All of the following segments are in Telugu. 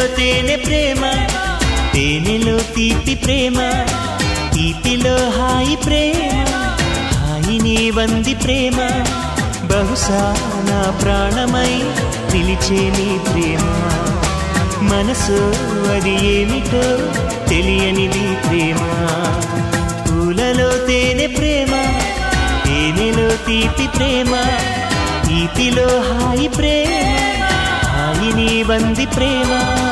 తేనె ప్రేమ తేనెలో తీపి ప్రేమ తీపిలో హాయి ప్రేమ హాయిని వంది ప్రేమ బహుశా నా ప్రాణమై పిలిచే నీ ప్రేమ మనసు అది ఏమిటో తెలియనిది ప్రేమ పూలలో తేనె ప్రేమ తేనెలో తీపి ప్రేమ తీపిలో హాయి ప్రేమ హాయిని వంది ప్రేమ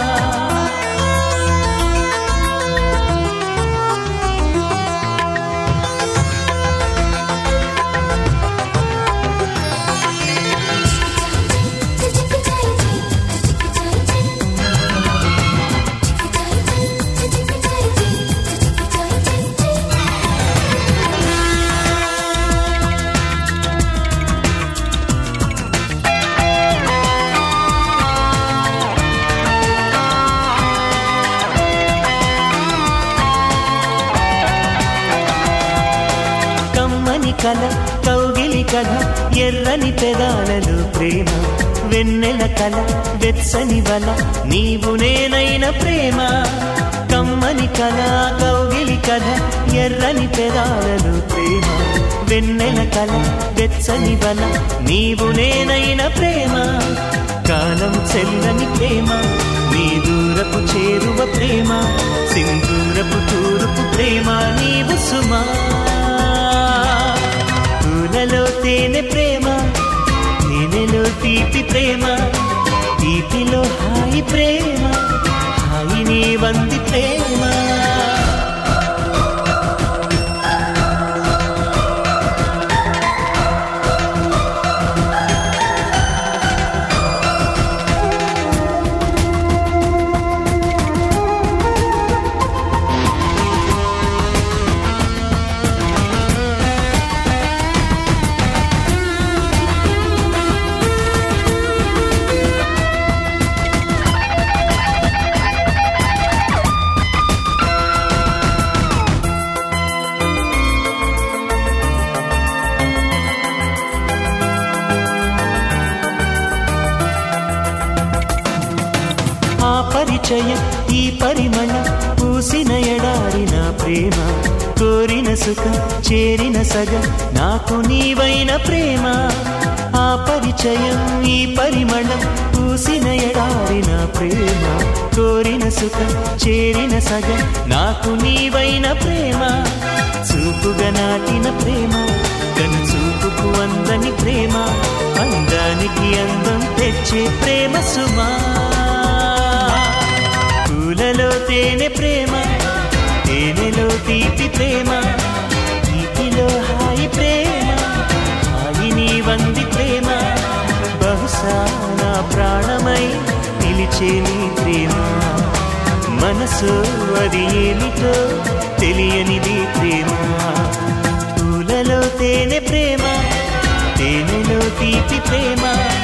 కమ్మని కల కౌగిలి కల ఎర్రని పెదాలలో ప్రేమ వెన్నెల కల వెచ్చని వల నీవు నేనైన ప్రేమ కమ్మని కల కౌగిలి కల ఎర్రని పెదాలలో ప్రేమ వెన్నెల కల వెచ్చని వల నీవు నేనైన ప్రేమ కాలం చెల్లని ప్రేమ నీ దూరపు చేరువ ప్రేమ సింధూరపు తూరుపు ప్రేమ నీవు సుమా పూలలో తేనె ప్రేమ తేనెలో తీపి ప్రేమ తీపిలో హాయి ప్రేమ హాయిని వంది ప్రేమ ఆ పరిచయం ఈ పరిమళ పూసిన ఎడారిన ప్రేమ కోరిన సుఖం చేరిన సగం నాకు నీవైన ప్రేమ ఆ పరిచయం ఈ పరిమళం పూసిన ఎడారిన ప్రేమ కోరిన సుఖం చేరిన సగం నాకు నీవైన ప్రేమ చూపుగా నాటిన ప్రేమ కను చూపుకు అందని ప్రేమ అందానికి అందం తెచ్చే ప్రేమ సుమా పూలలో తేనె ప్రేమ తేనెలో తీపి ప్రేమ తీపిలో హాయి ప్రేమ హాయిని వంది ప్రేమ బహుశా నా ప్రాణమై నిలిచే నీ ప్రేమ మనసు అది ఏమిటో తెలియనిది ప్రేమ పూలలో తేనె ప్రేమ తేనెలో తీపి ప్రేమ